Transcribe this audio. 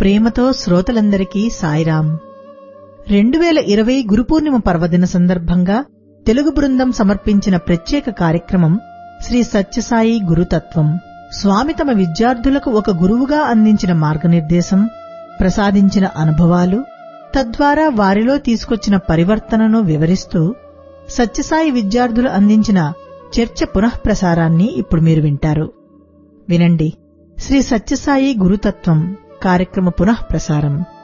ప్రేమతో శ్రోతలందరికీ సాయిరాం రెండు వేల ఇరవై గురుపూర్ణిమ పర్వదిన సందర్భంగా తెలుగు బృందం సమర్పించిన ప్రత్యేక కార్యక్రమం శ్రీ సత్యసాయి గురుతత్వం స్వామి తమ విద్యార్థులకు ఒక గురువుగా అందించిన మార్గనిర్దేశం ప్రసాదించిన అనుభవాలు తద్వారా వారిలో తీసుకొచ్చిన పరివర్తనను వివరిస్తూ సత్యసాయి విద్యార్థులు అందించిన చర్చ పునఃప్రసారాన్ని ఇప్పుడు మీరు వింటారు వినండి శ్రీ సత్యసాయి గురుతత్వం కార్యక్రమ పునఃప్రసారం